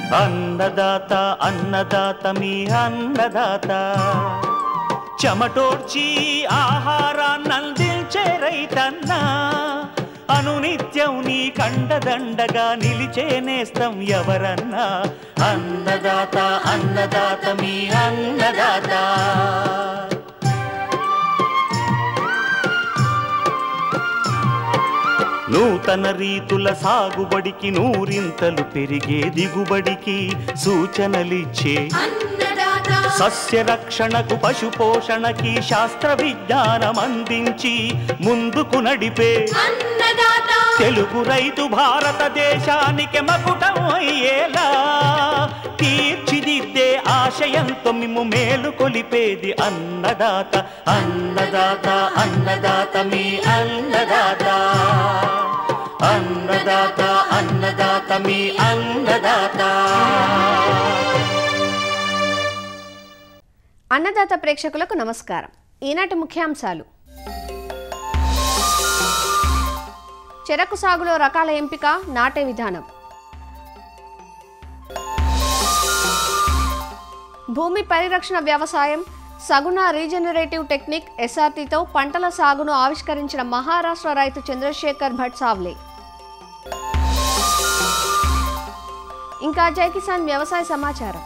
అన్నదాత అన్నదాత మీ అన్నదాత చెమటోడ్చి ఆహారాన్నందించే రైతన్నా అనునిత్యం నీ కండదండగా నిలిచే నేస్తం ఎవరన్నా అన్నదాత అన్నదాత మీ అన్నదాత నూతన రీతుల సాగుబడికి నూరింతలు పెరిగే దిగుబడికి సూచనలిచ్చే సస్య రక్షణకు పశు పోషణకి శాస్త్ర విజ్ఞానం అందించి ముందుకు నడిపే తెలుగు రైతు భారతదేశానికి మకుటం అయ్యేలా తీర్చిదిద్దే ఆశయంతో మిమ్ము మేలు కొలిపేది అన్నదాత అన్నదాత అన్నదాత మీ అన్నదాత అన్నదాత అన్నదాత మీ అన్నదాత అన్నదాత ప్రేక్షకులకు నమస్కారం ఈనాటి ముఖ్యాంశాలు చెరకు సాగులో రకాల ఎంపిక నాటే విధానం భూమి పరిరక్షణ వ్యవసాయం సగుణ రీజనరేటివ్ టెక్నిక్ ఎస్ఆర్టీతో పంటల సాగును ఆవిష్కరించిన మహారాష్ట్ర రైతు చంద్రశేఖర్ భట్ సావ్లే ఇంకా జై కిసాన్ వ్యవసాయ సమాచారం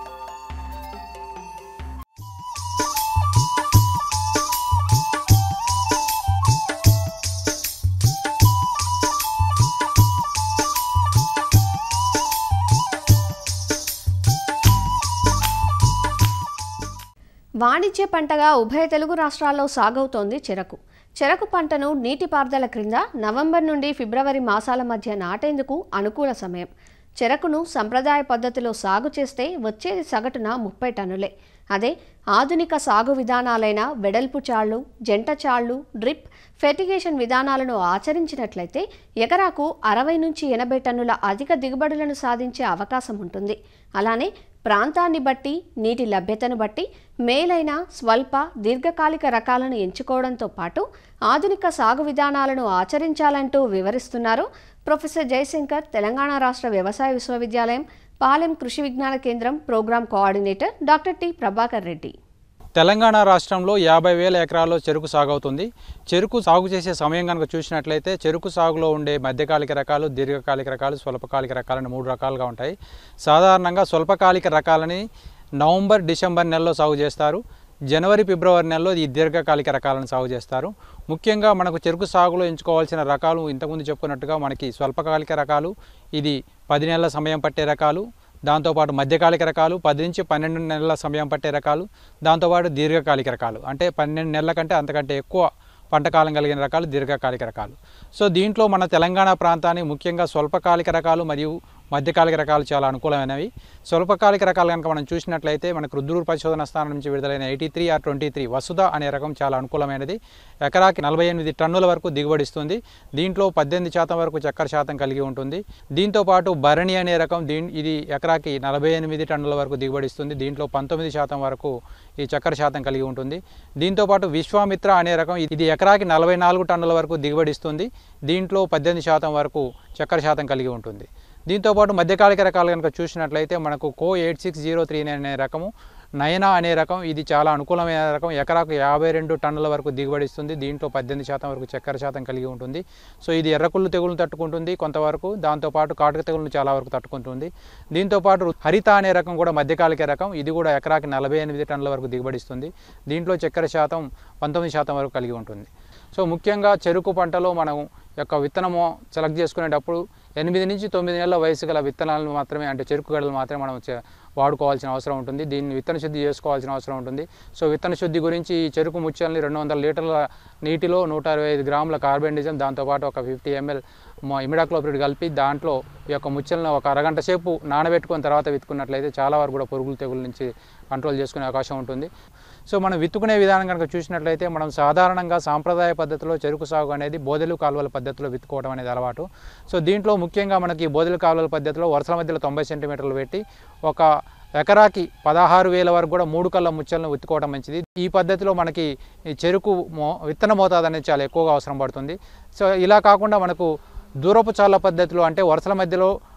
వాణిజ్య పంటగా ఉభయ తెలుగు రాష్ట్రాల్లో సాగవుతోంది చెరకు చెరకు పంటను నీటిపారుదల క్రింద నవంబర్ నుండి ఫిబ్రవరి మాసాల మధ్య నాటేందుకు అనుకూల సమయం చెరకును సంప్రదాయ పద్ధతిలో సాగు చేస్తే వచ్చేది సగటున ముప్పై టన్నులే అదే ఆధునిక సాగు విధానాలైన వెడల్పు చాళ్లు జంట చాళ్లు డ్రిప్ ఫెర్టిగేషన్ విధానాలను ఆచరించినట్లయితే ఎకరాకు అరవై నుంచి ఎనభై టన్నుల అధిక దిగుబడులను సాధించే అవకాశం ఉంటుంది అలానే ప్రాంతాన్ని బట్టి నీటి లభ్యతను బట్టి మేలైన స్వల్ప దీర్ఘకాలిక రకాలను ఎంచుకోవడంతో పాటు ఆధునిక సాగు విధానాలను ఆచరించాలంటూ వివరిస్తున్నారు ప్రొఫెసర్ జయశంకర్ తెలంగాణ రాష్ట్ర వ్యవసాయ విశ్వవిద్యాలయం పాలెం కృషి విజ్ఞాన కేంద్రం program coordinator doctor T Prabhakar Reddy Telangana రాష్ట్రంలో యాభై వేల ఎకరాల్లో చెరుకు సాగు అవుతుంది చెరుకు సాగు చేసే సమయం కనుక చూసినట్లయితే చెరుకు సాగులో ఉండే మధ్యకాలిక రకాలు దీర్ఘకాలిక రకాలు స్వల్పకాలిక రకాలని మూడు రకాలుగా ఉంటాయి సాధారణంగా స్వల్పకాలిక రకాలని నవంబర్ డిసెంబర్ నెలలో సాగు చేస్తారు జనవరి ఫిబ్రవరి నెలలో ఈ దీర్ఘకాలిక రకాలను సాగు చేస్తారు ముఖ్యంగా మనకు చెరుకు సాగులో ఎంచుకోవాల్సిన రకాలు ఇంతకుముందు చెప్పుకున్నట్టుగా మనకి స్వల్పకాలిక రకాలు ఇది పది నెలల సమయం పట్టే రకాలు దాంతోపాటు మధ్యకాలిక రకాలు పది నుంచి పన్నెండు నెలల సమయం పట్టే రకాలు దాంతోపాటు దీర్ఘకాలిక రకాలు అంటే పన్నెండు నెలల కంటే అంతకంటే ఎక్కువ పంట కాలం కలిగిన రకాలు దీర్ఘకాలిక రకాలు సో దీంట్లో మన తెలంగాణ ప్రాంతాన్ని ముఖ్యంగా స్వల్పకాలిక రకాలు మరియు మధ్యకాలిక రకాలు చాలా అనుకూలమైనవి స్వల్పకాలిక రకాలు కనుక మనం చూసినట్లయితే మనకు రుద్రూరు పరిశోధన స్థానం నుంచి విడుదలైన eighty three R twenty three Vasudha అనే రకం చాలా అనుకూలమైనది ఎకరాకి నలభై ఎనిమిది టన్నుల వరకు దిగుబడిస్తుంది దీంట్లో పద్దెనిమిది శాతం వరకు చక్కెర శాతం కలిగి ఉంటుంది దీంతో పాటు భరణి అనే రకం దీని ఇది ఎకరాకి నలభై ఎనిమిది టన్నుల వరకు దిగుబడిస్తుంది దీంట్లో పంతొమ్మిది శాతం వరకు ఈ చక్కెర శాతం కలిగి ఉంటుంది దీంతో పాటు విశ్వామిత్ర అనే రకం ఇది ఎకరాకి నలభై నాలుగు టన్నుల వరకు దిగుబడిస్తుంది దీంట్లో పద్దెనిమిది శాతం వరకు చక్కెర శాతం కలిగి ఉంటుంది దీంతోపాటు మధ్యకాలిక రకాలు కనుక చూసినట్లయితే మనకు CO eight six zero three అనే రకము నయనా అనే రకం ఇది చాలా అనుకూలమైన రకం ఎకరాకు యాభై రెండు టన్నుల వరకు దిగుబడిస్తుంది దీంట్లో పద్దెనిమిది శాతం వరకు చక్కెర శాతం కలిగి ఉంటుంది సో ఇది ఎర్రకుళ్ళు తెగులు తట్టుకుంటుంది కొంతవరకు దాంతోపాటు కాటుక తెగులను చాలా వరకు తట్టుకుంటుంది దీంతోపాటు హరిత అనే రకం కూడా మధ్యకాలిక రకం ఇది కూడా ఎకరాకి నలభై ఎనిమిది టన్నుల వరకు దిగుబడిస్తుంది దీంట్లో చక్కెర శాతం పంతొమ్మిది శాతం వరకు కలిగి ఉంటుంది సో ముఖ్యంగా చెరుకు పంటలో మనం యొక్క విత్తనము సెలెక్ట్ చేసుకునేటప్పుడు ఎనిమిది నుంచి తొమ్మిది నెలల వయసు గల విత్తనాలను మాత్రమే అంటే చెరుకు గడలు మాత్రమే మనం చే- వాడుకోవాల్సిన అవసరం ఉంటుంది దీన్ని విత్తన శుద్ధి చేసుకోవాల్సిన అవసరం ఉంటుంది సో విత్తన శుద్ధి గురించి ఈ చెరుకు ముత్యాలని రెండు వందల లీటర్ల నీటిలో నూట అరవై ఐదు గ్రాముల కార్బెండిజం దాంతోపాటు ఒక ఫిఫ్టీ ఎంఎల్ ఇమిడాక్లోపిడ్ కలిపి దాంట్లో ఈ యొక్క ముత్యాలను ఒక అరగంట సేపు నానబెట్టుకున్న తర్వాత విత్తుకున్నట్లయితే చాలా వరకు కూడా పురుగులు తెగుల నుంచి కంట్రోల్ చేసుకునే అవకాశం ఉంటుంది సో మనం విత్తుకునే విధానం కనుక చూసినట్లయితే మనం సాధారణంగా సాంప్రదాయ పద్ధతిలో చెరుకు సాగు అనేది బోదెలు కాలువల పద్ధతిలో విత్తుకోవడం అనేది అలవాటు సో దీంట్లో ముఖ్యంగా మనకి బోదెలు కాలువల పద్ధతిలో వరుసల మధ్యలో తొంభై సెంటీమీటర్లు పెట్టి ఒక ఎకరాకి పదహారు వేల వరకు కూడా మూడు కళ్ళ ముచ్చలను విత్తుకోవడం మంచిది ఈ పద్ధతిలో మనకి ఈ చెరుకు మో విత్తన మోతాదు అనేది చాలా ఎక్కువగా అవసరం పడుతుంది సో ఇలా కాకుండా మనకు దూరపు చాల పద్ధతిలో అంటే వరుసల మధ్యలో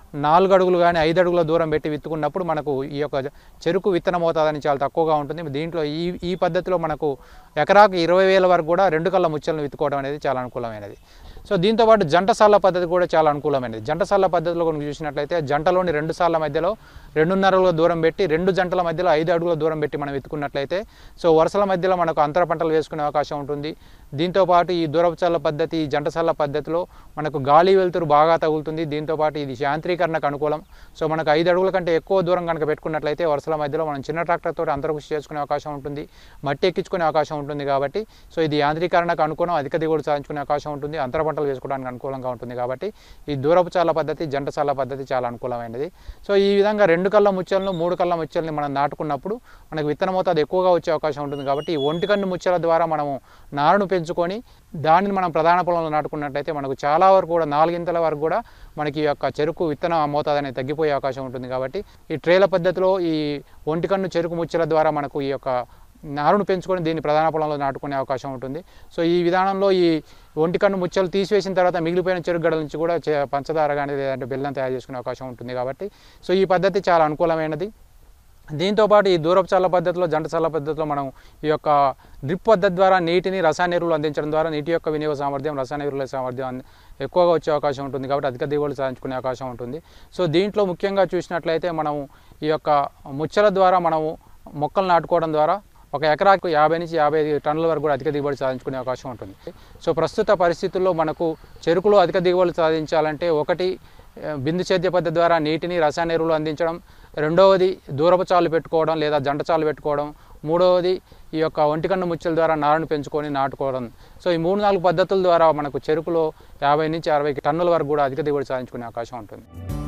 నాలుగు అడుగులు కానీ ఐదు అడుగుల దూరం పెట్టి విత్తుకున్నప్పుడు మనకు ఈ యొక్క చెరుకు విత్తన మోతాదని చాలా తక్కువగా ఉంటుంది దీంట్లో ఈ ఈ పద్ధతిలో మనకు ఎకరాకు ఇరవై వేల వరకు కూడా రెండు కళ్ళ ముచ్చలను విత్తుకోవడం అనేది చాలా అనుకూలమైనది సో దీంతోపాటు జంట సార్ల పద్ధతి కూడా చాలా అనుకూలమైనది జంట సార్ల పద్ధతిలో కనుక చూసినట్లయితే జంటలోని రెండు సార్ల మధ్యలో రెండున్నర అడుగుల దూరం పెట్టి రెండు జంటల మధ్యలో ఐదు అడుగుల దూరం పెట్టి మనం ఎత్తుకున్నట్లయితే సో వరుసల మధ్యలో మనకు అంతర పంటలు వేసుకునే అవకాశం ఉంటుంది దీంతోపాటు ఈ దూరపు చల్ల పద్ధతి ఈ జంట సార్ల పద్ధతిలో మనకు గాలి వెలుతురు బాగా తగులుతుంది దీంతోపాటు ఇది యాంత్రీకరణకు అనుకూలం సో మనకు ఐదు అడుగుల కంటే ఎక్కువ దూరం కనుక పెట్టుకున్నట్లయితే వరుసల మధ్యలో మనం చిన్న ట్రాక్టర్ తోటి అంతర్కృషి చేసుకునే అవకాశం ఉంటుంది మట్టి ఎక్కించుకునే అవకాశం ఉంటుంది కాబట్టి సో ఇది యాంత్రీకరణకు అనుకూలం అధిక దిగుబడి సాధించుకునే అవకాశం ఉంటుంది అంతర పంటలు వేసుకోవడానికి అనుకూలంగా ఉంటుంది కాబట్టి ఈ దూరపు చాల పద్ధతి జంట చాల పద్ధతి చాలా అనుకూలమైనది సో ఈ విధంగా రెండు కళ్ళ ముచ్చలను మూడు కళ్ళ ముచ్చల్ని మనం నాటుకున్నప్పుడు మనకు విత్తన మోతాదు ఎక్కువగా వచ్చే అవకాశం ఉంటుంది కాబట్టి ఈ ఒంటి కన్ను ముచ్చల ద్వారా మనము నారును పెంచుకొని దానిని మనం ప్రధాన పొలంలో నాటుకున్నట్లయితే మనకు చాలా వరకు కూడా నాలుగింతల వరకు కూడా మనకి ఈ యొక్క చెరుకు విత్తన మోతాదు అనేది తగ్గిపోయే అవకాశం ఉంటుంది కాబట్టి ఈ ట్రేల పద్ధతిలో ఈ ఒంటి కన్ను చెరుకు ముచ్చల ద్వారా మనకు ఈ యొక్క నారును పెంచుకొని దీన్ని ప్రధాన పొలంలో నాటుకునే అవకాశం ఉంటుంది సో ఈ విధానంలో ఈ ఒంటి కన్ను ముచ్చలు తీసివేసిన తర్వాత మిగిలిపోయిన చెరుకు గడల నుంచి కూడా చే- పంచదార కానీ లేదంటే బెల్లం తయారు చేసుకునే అవకాశం ఉంటుంది కాబట్టి సో ఈ పద్ధతి చాలా అనుకూలమైనది దీంతోపాటు ఈ దూరపు చల్ల పద్ధతిలో జంట చల్ల పద్ధతిలో మనం ఈ యొక్క డ్రిప్ పద్ధతి ద్వారా నీటిని రసాయన ఎరువులు అందించడం ద్వారా నీటి యొక్క వినియోగ సామర్థ్యం రసాయన ఎరువుల సామర్థ్యం అన్ని- ఎక్కువగా వచ్చే అవకాశం ఉంటుంది కాబట్టి అధిక దిగుబడి సాధించుకునే అవకాశం ఉంటుంది సో దీంట్లో ముఖ్యంగా చూసినట్లయితే మనం ఈ యొక్క ముచ్చల ద్వారా మనము మొక్కలు నాటుకోవడం ద్వారా ఒక ఎకరాకు యాభై నుంచి యాభై ఐదు టన్నుల వరకు కూడా అధిక దిగుబడి సాధించుకునే అవకాశం ఉంటుంది సో ప్రస్తుత పరిస్థితుల్లో మనకు చెరుకులో అధిక దిగుబడి సాధించాలంటే ఒకటి ఆ, బిందు సేద్య పద్ధతి ద్వారా నీటిని రసాయన ఎరువులు అందించడం రెండవది దూరపు చాలు పెట్టుకోవడం లేదా జంట చాలు పెట్టుకోవడం మూడవది ఈ యొక్క ఒంటికన్ను ముచ్చల ద్వారా నారును పెంచుకొని నాటుకోవడం సో ఈ మూడు నాలుగు పద్ధతుల ద్వారా మనకు చెరుకులో యాభై నుంచి అరవై టన్నుల వరకు కూడా అధిక దిగుబడి సాధించుకునే అవకాశం ఉంటుంది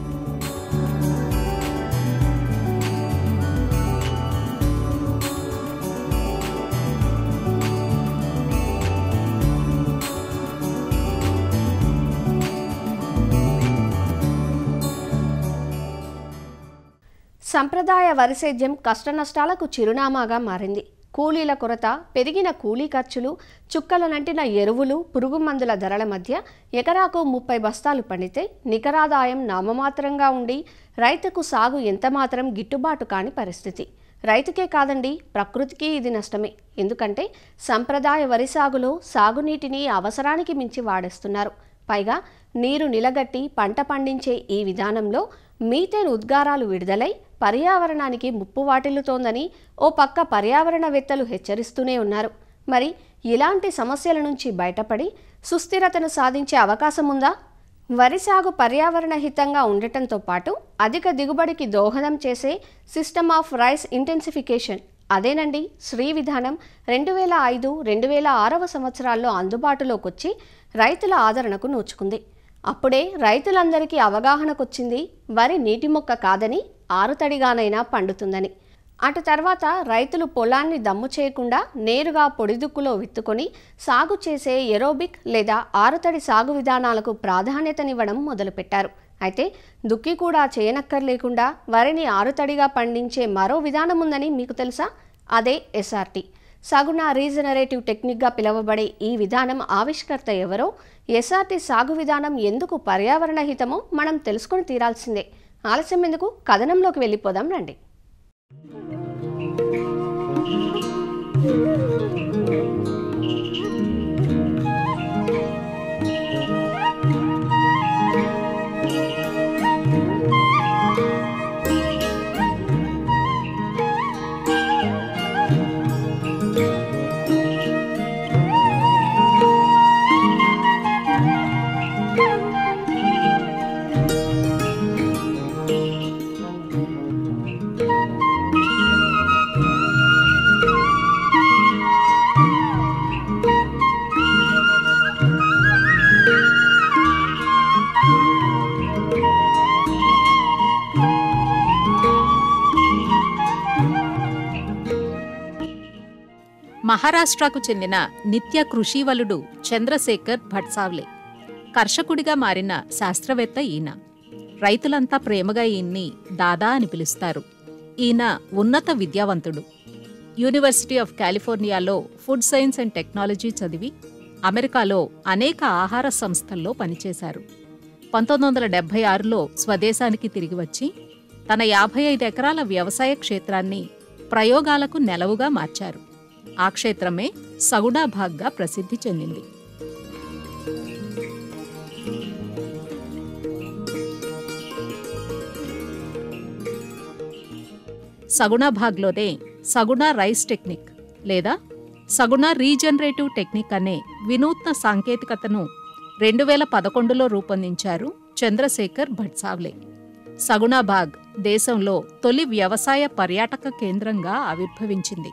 సంప్రదాయ వరి సేద్యం కష్టనష్టాలకు చిరునామాగా మారింది కూలీల కొరత పెరిగిన కూలీ ఖర్చులు చుక్కల నంటిన ఎరువులు పురుగు మందుల ధరల మధ్య ఎకరాకు ముప్పై బస్తాలు పండితే నికరాదాయం నామమాత్రంగా ఉండి రైతుకు సాగు ఎంతమాత్రం గిట్టుబాటు కాని పరిస్థితి రైతుకే కాదండి ప్రకృతికి ఇది నష్టమే ఎందుకంటే సంప్రదాయ వరి సాగులో సాగునీటిని అవసరానికి మించి వాడేస్తున్నారు పైగా నీరు నిలగట్టి పంట పండించే ఈ విధానంలో మీథేన్ ఉద్గారాలు విడుదలై పర్యావరణానికి ముప్పు వాటిల్లుతోందని ఓ పక్క పర్యావరణవేత్తలు హెచ్చరిస్తూనే ఉన్నారు మరి ఇలాంటి సమస్యల నుంచి బయటపడి సుస్థిరతను సాధించే అవకాశం ఉందా వరి సాగు పర్యావరణ హితంగా ఉండటంతో పాటు అధిక దిగుబడికి దోహదం చేసే సిస్టమ్ ఆఫ్ రైస్ ఇంటెన్సిఫికేషన్ అదేనండి శ్రీ విధానం రెండు వేల ఐదు రెండు వేల ఆరవ సంవత్సరాల్లో అందుబాటులోకి వచ్చి రైతుల ఆదరణకు నోచుకుంది అప్పుడే రైతులందరికీ అవగాహనకొచ్చింది వరి నీటి మొక్క కాదని ఆరుతడిగానైనా పండుతుందని అటు తర్వాత రైతులు పొలాన్ని దమ్ము చేయకుండా నేరుగా పొడిదుక్కులో విత్తుకొని సాగు చేసే ఎరోబిక్ లేదా ఆరుతడి సాగు విధానాలకు ప్రాధాన్యతనివ్వడం మొదలుపెట్టారు అయితే దుక్కి కూడా చేయనక్కర్లేకుండా వరిని ఆరుతడిగా పండించే మరో విధానం ఉందని మీకు తెలుసా అదే ఎస్ఆర్టీ సగుణ రీజనరేటివ్ టెక్నిక్గా పిలువబడే ఈ విధానం ఆవిష్కర్త ఎవరో ఎస్ఆర్టీ సాగు విధానం ఎందుకు పర్యావరణ హితమో మనం తెలుసుకొని తీరాల్సిందే ఆలస్యం ఎందుకు కథనంలోకి వెళ్ళిపోదాం రండి మహారాష్ట్రకు చెందిన నిత్య కృషివలుడు చంద్రశేఖర్ భట్సావ్లే కర్షకుడిగా మారిన శాస్త్రవేత్త ఈయన రైతులంతా ప్రేమగా ఈయన్ని దాదా అని పిలుస్తారు ఈయన ఉన్నత విద్యావంతుడు యూనివర్సిటీ ఆఫ్ కాలిఫోర్నియాలో ఫుడ్ సైన్స్ అండ్ టెక్నాలజీ చదివి అమెరికాలో అనేక ఆహార సంస్థల్లో పనిచేశారు పంతొమ్మిది వందల డెబ్బై ఆరులో స్వదేశానికి తిరిగి వచ్చి తన యాభై ఐదు ఎకరాల వ్యవసాయ క్షేత్రాన్ని ప్రయోగాలకు నెలవుగా మార్చారు ఆ క్షేత్రమే సగుడాభాగ్గా ప్రసిద్ధి చెందింది సగుణాభాగ్లోనే సగుణ రైస్ టెక్నిక్ లేదా సగుణ రీజనరేటివ్ టెక్నిక్ అనే వినూత్న సాంకేతికతను రెండు వేల పదకొండులో రూపొందించారు చంద్రశేఖర్ భట్సావ్లే సగుణాబాగ్ దేశంలో తొలి వ్యవసాయ పర్యాటక కేంద్రంగా ఆవిర్భవించింది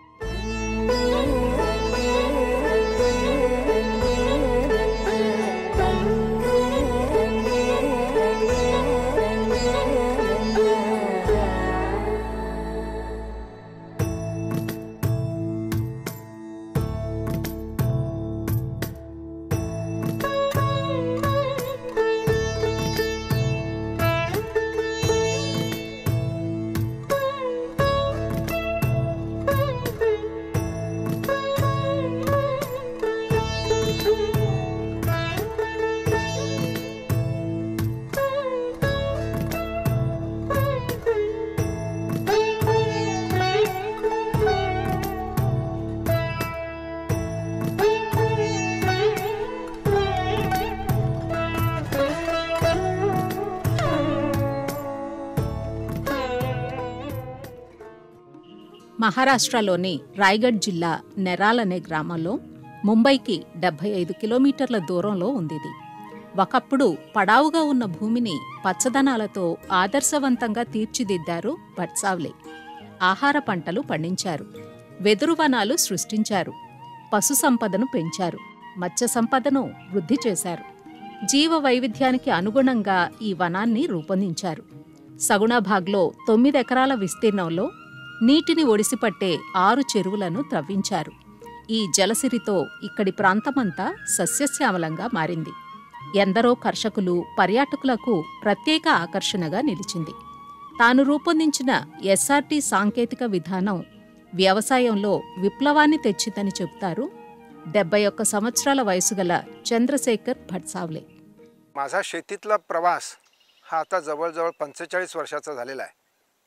మహారాష్ట్రలోని రాయ్గఢ్ జిల్లా నెరాల్ అనే గ్రామంలో ముంబైకి డెబ్బై ఐదు కిలోమీటర్ల దూరంలో ఉంది ఇది ఒకప్పుడు పడావుగా ఉన్న భూమిని పచ్చదనాలతో ఆదర్శవంతంగా తీర్చిదిద్దారు బట్సావ్లే ఆహార పంటలు పండించారు వెదురు వనాలు సృష్టించారు పశు సంపదను పెంచారు మత్స్య సంపదను వృద్ధి చేశారు జీవ వైవిధ్యానికి అనుగుణంగా ఈ వనాన్ని రూపొందించారు సగుణాభాగ్లో తొమ్మిది ఎకరాల విస్తీర్ణంలో నీటిని ఒడిసిపట్టే ఆరు చెరువులను త్రవ్వించారు ఈ జలసిరితో ఇక్కడి ప్రాంతమంతా సస్యశ్యామలంగా మారింది ఎందరో కర్షకులు పర్యాటకులకు ప్రత్యేక ఆకర్షణగా నిలిచింది తాను రూపొందించిన ఎస్ఆర్టీ సాంకేతిక విధానం వ్యవసాయంలో విప్లవాన్ని తెచ్చిందని చెబుతారు డెబ్బై ఒక్క సంవత్సరాల వయసు గల చంద్రశేఖర్ భట్సావ్లే माझा शेतीतला प्रवास हा आता जवळजवळ पंचेचाळीस वर्षाचा झालेला आहे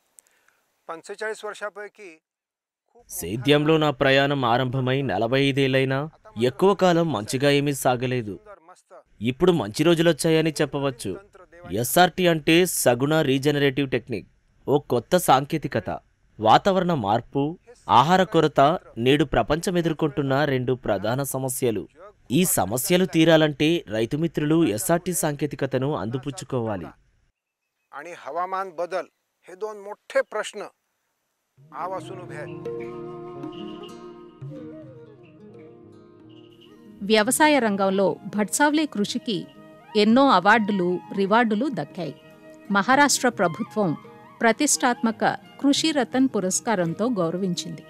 पंचेचाळीस वर्षापैकी సేద్యంలో నా ప్రయాణం ఆరంభమై నలభై ఐదేళ్లైనా ఎక్కువ కాలం మంచిగా ఏమీ సాగలేదు सुंदर मस्त ఇప్పుడు మంచి రోజులొచ్చాయని చెప్పవచ్చు ఎస్ఆర్టీ అంటే సగుణ రీజనరేటివ్ టెక్నిక్ ఓ కొత్త సాంకేతికత వాతావరణ మార్పు ఆహార కొరత నేడు ప్రపంచం ఎదుర్కొంటున్న రెండు ప్రధాన సమస్యలు ఈ సమస్యలు తీరాలంటే రైతు మిత్రులు ఎస్ఆర్టీ సాంకేతికతను అందిపుచ్చుకోవాలి आणि हवामान बदल हे दोन मोठे प्रश्न आवासून उभे आहेत వ్యవసాయ రంగంలో భట్సావ్లే కృషికి ఎన్నో అవార్డులు రివార్డులు దక్కాయి మహారాష్ట్ర ప్రభుత్వం ప్రతిష్టాత్మక కృషి రతన్ పురస్కారంతో గౌరవించింది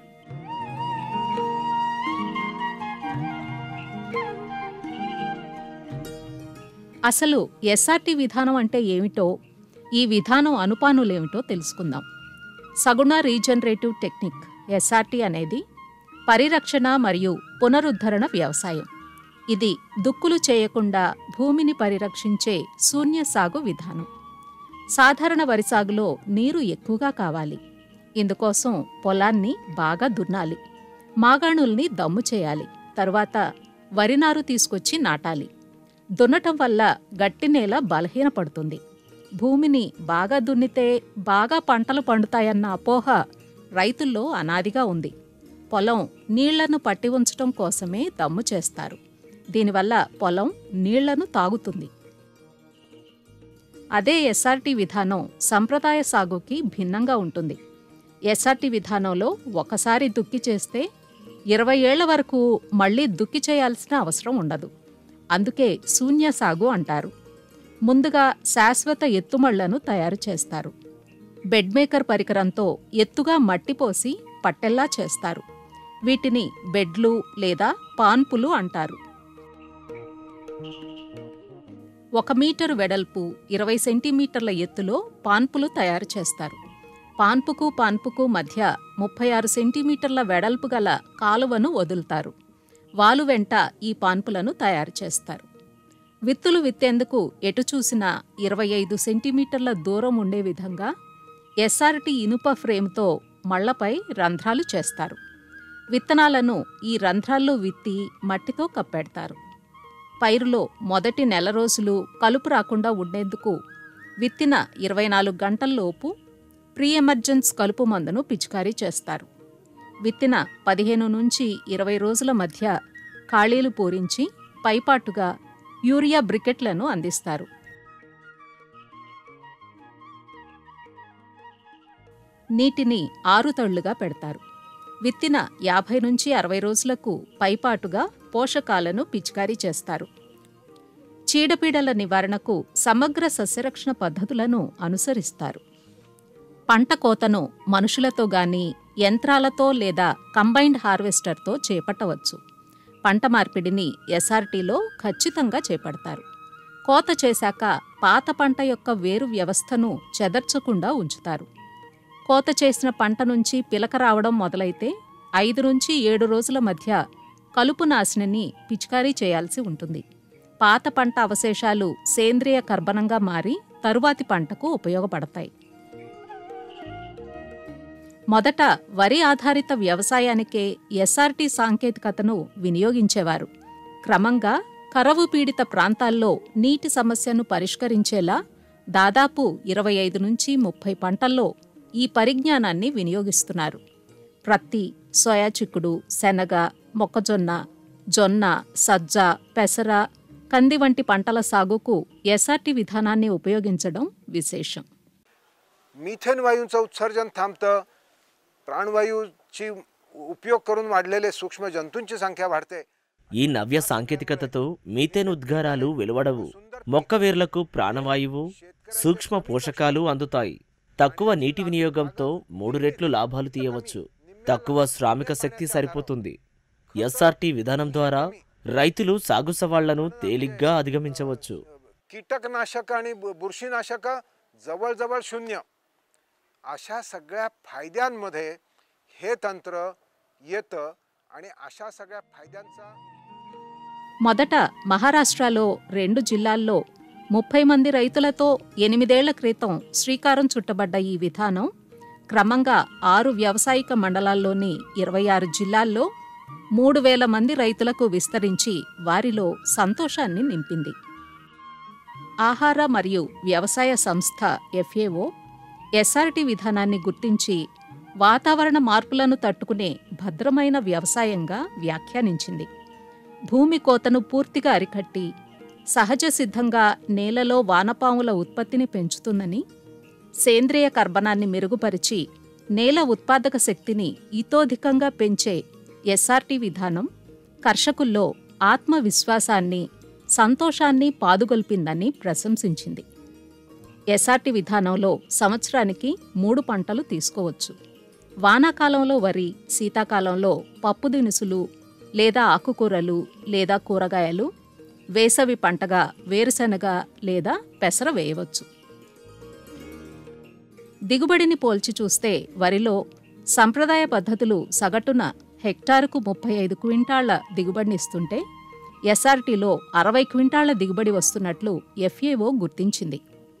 అసలు ఎస్ఆర్టీ విధానం అంటే ఏమిటో ఈ విధానం అనుపానులేమిటో తెలుసుకుందాం సగుణ రీజనరేటివ్ టెక్నిక్ ఎస్ఆర్టీ అనేది పరిరక్షణ మరియు పునరుద్ధరణ వ్యవసాయం ఇది దుక్కులు చేయకుండా భూమిని పరిరక్షించే శూన్య సాగు విధానం సాధారణ వరి సాగులో నీరు ఎక్కువగా కావాలి ఇందుకోసం పొలాన్ని బాగా దున్నాలి మాగాణుల్ని దమ్ము చేయాలి తరువాత వరి నారు తీసుకొచ్చి నాటాలి దున్నటం వల్ల గట్టి నేల బలహీనపడుతుంది భూమిని బాగా దున్నితే బాగా పంటలు పండుతాయన్న అపోహ రైతుల్లో అనాదిగా ఉంది పొలం నీళ్లను పట్టి ఉంచటం కోసమే దమ్ము చేస్తారు దీనివల్ల పొలం నీళ్లను తాగుతుంది అదే ఎస్ఆర్టీ విధానం సంప్రదాయ సాగుకి భిన్నంగా ఉంటుంది ఎస్ఆర్టీ విధానంలో ఒకసారి దుక్కి చేస్తే ఇరవై ఏళ్ల వరకు మళ్ళీ దుక్కి చేయాల్సిన అవసరం ఉండదు అందుకే శూన్య సాగు అంటారు ముందుగా శాశ్వత ఎత్తుమళ్లను తయారు చేస్తారు బెడ్మేకర్ పరికరంతో ఎత్తుగా మట్టి పోసి పట్టెల్లా చేస్తారు వీటిని బెడ్లు లేదా పాన్పులు అంటారు ఒక మీటరు వెడల్పు ఇరవై సెంటీమీటర్ల ఎత్తులో పాన్పులు తయారు చేస్తారు పాన్పుకు పాన్పుకు మధ్య ముప్పై ఆరు సెంటీమీటర్ల వెడల్పు గల కాలువను వదులుతారు వాలు వెంట ఈ పాన్పులను తయారు చేస్తారు విత్తులు విత్తేందుకు ఎటు చూసినా ఇరవై ఐదు సెంటీమీటర్ల దూరం ఉండే విధంగా ఎస్ఆర్టి ఇనుప ఫ్రేమ్తో మళ్లపై రంధ్రాలు చేస్తారు విత్తనాలను ఈ రంధ్రాల్లో విత్తి మట్టితో కప్పెడతారు పైరులో మొదటి నెల రోజులు కలుపు రాకుండా ఉండేందుకు విత్తిన ఇరవై నాలుగు గంటల్లోపు ప్రీ ఎమర్జెన్స్ కలుపు మందును పిచికారీ చేస్తారు విత్తిన పదిహేను నుంచి ఇరవై రోజుల మధ్య ఖాళీలు పూరించి పైపాటుగా యూరియా బ్రికెట్లను అందిస్తారు నీటిని ఆరుతళ్లుగా పెడతారు విత్తిన యాభై నుంచి అరవై రోజులకు పైపాటుగా పోషకాలను పిచికారీ చేస్తారు చీడపీడల నివారణకు సమగ్ర సస్యరక్షణ పద్ధతులను అనుసరిస్తారు పంట కోతను మనుషులతో గాని యంత్రాలతో లేదా కంబైన్డ్ హార్వెస్టర్తో చేపట్టవచ్చు పంట మార్పిడిని ఎస్ఆర్టీలో ఖచ్చితంగా చేపడతారు కోత చేశాక పాత పంట యొక్క వేరు వ్యవస్థను చెదర్చకుండా ఉంచుతారు కోత చేసిన పంట నుంచి పిలక రావడం మొదలైతే ఐదు నుంచి ఏడు రోజుల మధ్య కలుపు నాశినిని పిచికారీ చేయాల్సి ఉంటుంది పాత పంట అవశేషాలు సేంద్రియ కర్బనంగా మారి తరువాతి పంటకు ఉపయోగపడతాయి మొదట వరి ఆధారిత వ్యవసాయానికే ఎస్ఆర్టీ సాంకేతికతను వినియోగించేవారు క్రమంగా కరవు పీడిత ప్రాంతాల్లో నీటి సమస్యను పరిష్కరించేలా దాదాపు ఇరవై ఐదు నుంచి ముప్పై పంటల్లో ఈ పరిజ్ఞానాన్ని వినియోగిస్తున్నారు ప్రత్తి సోయా చిక్కుడు శనగ మొక్కజొన్న జొన్న సజ్జ పెసర కంది వంటి పంటల సాగుకు ఎస్ఆర్టీ విధానాన్ని ఉపయోగించడం విశేషం मिथेन वायूंचं उत्सर्जन थांबतं प्राणवायूची उपयोग करून वाढलेले सूक्ष्म जंतूंची संख्या वाढते ఈ నవ్య సాంకేతికతతో మీథేన్ ఉద్గారాలు వెలువడవు మొక్క వేర్లకు ప్రాణవాయువు సూక్ష్మ పోషకాలు అందుతాయి తక్కువ నీటి వినియోగంతో మూడు రెట్లు లాభాలు తీయవచ్చు తక్కువ శ్రామిక శక్తి సరిపోతుంది ఎస్ఆర్టీ విధానం ద్వారా రైతులు సాగు సవాళ్లను తేలిగ్గా అధిగమించవచ్చు कीटकनाशक आणि बु- बुरशीनाशक जवळजवळ शून्य अशा सगळ्या फायद्यांमध्ये हे तंत्र येतं आणि अशा सगळ्या फायद्यांचा మొదట మహారాష్ట్రలో రెండు జిల్లాల్లో ముప్పై మంది రైతులతో ఎనిమిదేళ్ల క్రితం శ్రీకారం చుట్టబడ్డ ఈ విధానం క్రమంగా ఆరు వ్యావసాయిక మండలాల్లోని ఇరవై ఆరు జిల్లాల్లో మూడు వేల మంది రైతులకు విస్తరించి వారిలో సంతోషాన్ని నింపింది ఆహార మరియు వ్యవసాయ సంస్థ ఎఫ్ఏఓ ఎస్ఆర్టీ విధానాన్ని గుర్తించి వాతావరణ మార్పులను తట్టుకునే భద్రమైన వ్యవసాయంగా వ్యాఖ్యానించింది భూమి కోతను పూర్తిగా అరికట్టి సహజ సిద్ధంగా నేలలో వానపాముల ఉత్పత్తిని పెంచుతుందని సేంద్రియ కర్బనాన్ని మెరుగుపరిచి నేల ఉత్పాదక శక్తిని ఇతోధికంగా పెంచే ఎస్ఆర్టీ విధానం కర్షకుల్లో ఆత్మవిశ్వాసాన్ని సంతోషాన్ని పాదుగొల్పిందని ప్రశంసించింది ఎస్ఆర్టీ విధానంలో సంవత్సరానికి మూడు పంటలు తీసుకోవచ్చు వానాకాలంలో వరి శీతాకాలంలో పప్పు దినుసులు లేదా ఆకుకూరలు లేదా కూరగాయలు వేసవి పంటగా వేరుశనగ లేదా పెసర వేయవచ్చు దిగుబడిని పోల్చి చూస్తే వరిలో సంప్రదాయ పద్ధతులు సగటున హెక్టారుకు ముప్పై ఐదు క్వింటాళ్ల దిగుబడినిస్తుంటే ఎస్ఆర్టీలో అరవై క్వింటాళ్ల దిగుబడి వస్తున్నట్లు ఎఫ్ఏఓ గుర్తించింది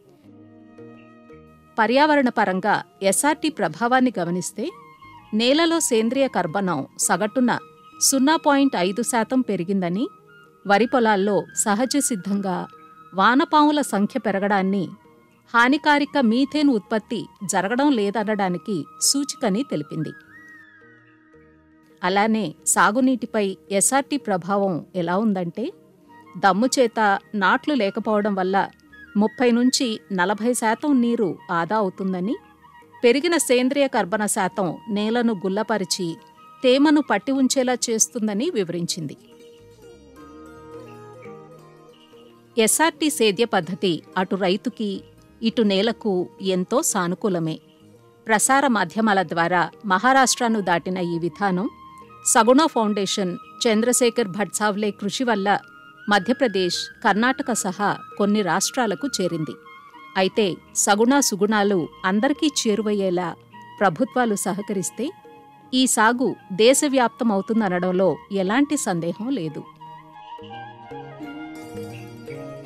పర్యావరణ పరంగా ఎస్ఆర్టీ ప్రభావాన్ని గమనిస్తే నేలలో సేంద్రియ కర్బనం సగటున సున్నా పాయింట్ ఐదు శాతం పెరిగిందని వరి పొలాల్లో సహజ సిద్ధంగా వానపాముల సంఖ్య పెరగడాన్ని హానికారిక మీథేన్ ఉత్పత్తి జరగడం లేదనడానికి సూచికని తెలిపింది అలానే సాగునీటిపై ఎస్ఆర్టీ ప్రభావం ఎలా ఉందంటే దమ్ము చేత నాట్లు లేకపోవడం వల్ల ముప్పై నుంచి నలభై శాతం నీరు ఆదా అవుతుందని పెరిగిన సేంద్రియ కర్బన శాతం నేలను గుల్లపరిచి తేమను పట్టి ఉంచేలా చేస్తుందని వివరించింది ఎస్ఆర్టీ సేద్య పద్ధతి అటు రైతుకి ఇటు నేలకు ఎంతో సానుకూలమే ప్రసార మాధ్యమాల ద్వారా మహారాష్ట్రను దాటిన ఈ విధానం సగుణ ఫౌండేషన్ చంద్రశేఖర్ భట్సావ్లే కృషి వల్ల మధ్యప్రదేశ్ కర్ణాటక సహా కొన్ని రాష్ట్రాలకు చేరింది అయితే సగుణ సుగుణాలు అందరికీ చేరువయ్యేలా ప్రభుత్వాలు సహకరిస్తే ఈ సాగు దేశవ్యాప్తం అవుతుందనడంలో ఎలాంటి సందేహం లేదు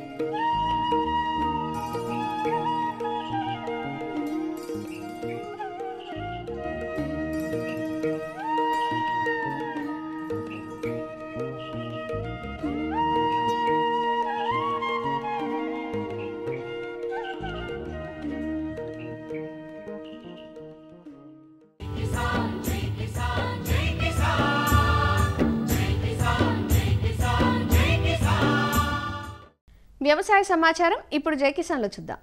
వ్యవసాయ సమాచారం ఇప్పుడు జైకిసాన్లో చూద్దాం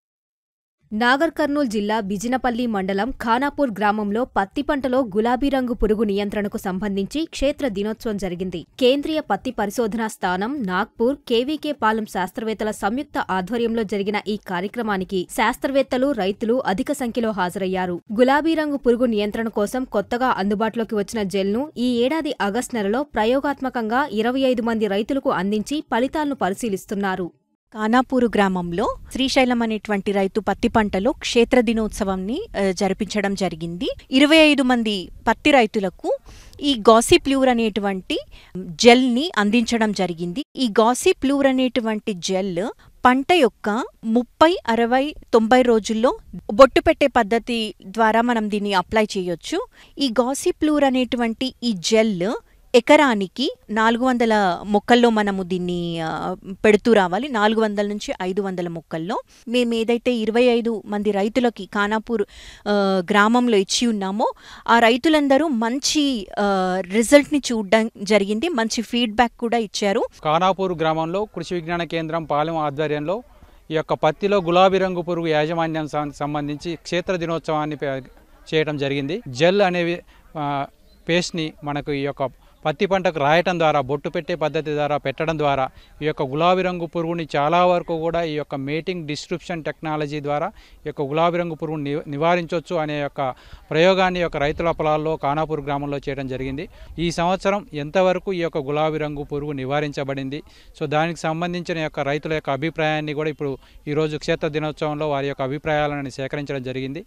నాగర్ కర్నూల్ జిల్లా బిజినపల్లి మండలం ఖానాపూర్ గ్రామంలో పత్తి పంటలో గులాబీ రంగు పురుగు నియంత్రణకు సంబంధించి క్షేత్ర దినోత్సవం జరిగింది కేంద్రీయ పత్తి పరిశోధనా స్థానం నాగ్పూర్ కేవీకే పాలెం శాస్త్రవేత్తల సంయుక్త ఆధ్వర్యంలో జరిగిన ఈ కార్యక్రమానికి శాస్త్రవేత్తలు రైతులు అధిక సంఖ్యలో హాజరయ్యారు గులాబీ రంగు పురుగు నియంత్రణ కోసం కొత్తగా అందుబాటులోకి వచ్చిన జెల్ను ఈ ఏడాది ఆగస్టు నెలలో ప్రయోగాత్మకంగా ఇరవై ఐదు మంది రైతులకు అందించి ఫలితాలను పరిశీలిస్తున్నారు కానాపూరు గ్రామంలో శ్రీశైలం అనేటువంటి రైతు పత్తి పంటలో క్షేత్ర దినోత్సవంని ఆ, జరిపించడం జరిగింది ఇరవై ఐదు మంది పత్తి రైతులకు ఈ గాసి ప్లూర్ అనేటువంటి జెల్ని అందించడం జరిగింది ఈ గాసి ప్లూర్ అనేటువంటి జెల్ పంట యొక్క ముప్పై అరవై తొంభై రోజుల్లో బొట్టు పెట్టే పద్ధతి ద్వారా మనం దీన్ని అప్లై చేయొచ్చు ఈ గాసి ప్లూర్ అనేటువంటి ఈ జెల్ ఎకరానికి నాలుగు వందల మొక్కల్లో మనము దీన్ని ఆ, పెడుతూ రావాలి నాలుగు వందల నుంచి ఐదు వందల మొక్కల్లో మేము ఏదైతే ఇరవై ఐదు మంది రైతులకి ఖానాపూర్ ఆ, గ్రామంలో ఇచ్చి ఉన్నామో ఆ రైతులందరూ మంచి ఆ, రిజల్ట్ని చూడడం జరిగింది మంచి ఫీడ్బ్యాక్ కూడా ఇచ్చారు కానాపూర్ గ్రామంలో కృషి విజ్ఞాన కేంద్రం పాలెం ఆధ్వర్యంలో ఈ యొక్క పత్తిలో గులాబీ రంగు పురుగు యాజమాన్యం సం- సంబంధించి క్షేత్ర దినోత్సవాన్ని పే- చేయడం జరిగింది జెల్ అనేవి ఆ, పేస్ట్ని మనకు ఈ యొక్క పత్తి పంటకు రాయటం ద్వారా బొట్టు పెట్టే పద్ధతి ద్వారా పెట్టడం ద్వారా ఈ యొక్క గులాబీ రంగు పురుగుని చాలా వరకు కూడా ఈ యొక్క మేటింగ్ డిస్క్రిప్షన్ టెక్నాలజీ ద్వారా ఈ యొక్క గులాబీ రంగు పురుగుని ని- నివారించవచ్చు అనే యొక్క ప్రయోగాన్ని ఈ యొక్క రైతుల పొలాల్లో కానాపూర్ గ్రామంలో చేయడం జరిగింది ఈ సంవత్సరం ఎంతవరకు ఈ యొక్క గులాబీ రంగు పురుగు నివారించబడింది సో దానికి సంబంధించిన యొక్క రైతుల యొక్క అభిప్రాయాన్ని కూడా ఇప్పుడు ఈరోజు క్షేత్ర దినోత్సవంలో వారి యొక్క అభిప్రాయాలను సేకరించడం జరిగింది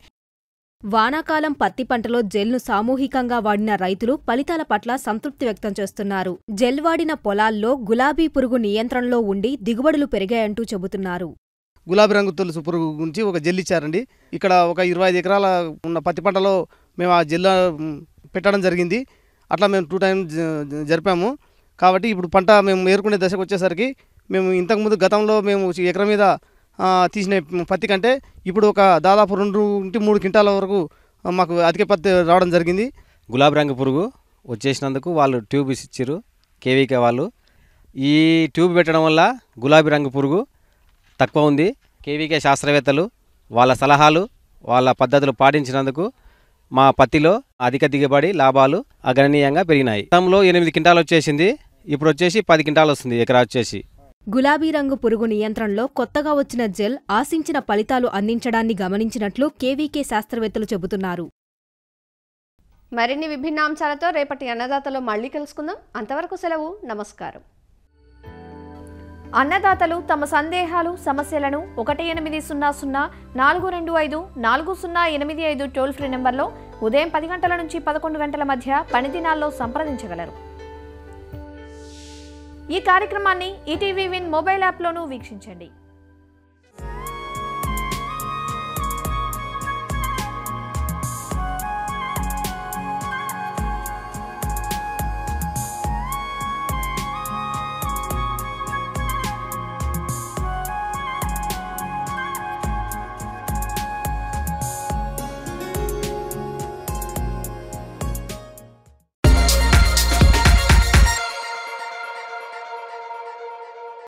వానాకాలం పత్తి పంటలో జెల్ను సామూహికంగా వాడిన రైతులు ఫలితాల పట్ల సంతృప్తి వ్యక్తం చేస్తున్నారు జెల్ వాడిన పొలాల్లో గులాబీ పురుగు నియంత్రణలో ఉండి దిగుబడులు పెరిగాయంటూ చెబుతున్నారు గులాబీ రంగు తులసి పురుగు గురించి ఒక జెల్ ఇచ్చారండి ఇక్కడ ఒక ఇరవై ఐదు ఎకరాల ఉన్న పత్తి పంటలో మేము ఆ జెల్ మ్, పెట్టడం జరిగింది అట్లా మేము టూ టైమ్స్ జ- జరిపాము కాబట్టి ఇప్పుడు పంట మేము ఏరుకునే దశకు వచ్చేసరికి మేము ఇంతకుముందు గతంలో మేము ఎకరం మీద ఆ, తీసిన పత్తి కంటే ఇప్పుడు ఒక దాదాపు రెండు నుండి మూడు క్వింటాల వరకు ఆ, మాకు అధిక పత్తి రావడం జరిగింది గులాబీ రంగు పురుగు వచ్చేసినందుకు వాళ్ళు ట్యూబ్ ఇచ్చారు కేవీకే వాళ్ళు ఈ ట్యూబ్ పెట్టడం వల్ల గులాబీ రంగు పురుగు తక్కువ ఉంది కేవీకే శాస్త్రవేత్తలు వాళ్ళ సలహాలు వాళ్ళ పద్ధతులు పాటించినందుకు మా పత్తిలో అధిక దిగుబడి లాభాలు అగణనీయంగా పెరిగినాయి గతంలో ఎనిమిది క్వింటాలు వచ్చేసింది ఇప్పుడు వచ్చేసి పది క్వింటాలు వస్తుంది ఎకరా వచ్చేసి గులాబీ రంగు పురుగు నియంత్రణలో కొత్తగా వచ్చిన జెల్ ఆశించిన ఫలితాలు అందించడాన్ని గమనించినట్లు కేవీకే శాస్త్రవేత్తలు చెబుతున్నారు మరిన్ని విభిన్న అంశాలతో రేపటి అన్నదాతలో మళ్ళీ కలుసుకుందాం అంతవరకు సెలవు నమస్కారం అన్నదాతలు తమ సందేహాలు సమస్యలను ఒకటి ఎనిమిది సున్నా సున్నా నాలుగు రెండు ఐదు నాలుగు సున్నా ఎనిమిది ఐదు టోల్ ఫ్రీ నెంబర్లో ఉదయం పది గంటల నుంచి పదకొండు గంటల మధ్య పని దినాల్లో సంప్రదించగలరు ఈ కార్యక్రమాన్ని ఈటీవీ విన్ మొబైల్ యాప్లోనూ వీక్షించండి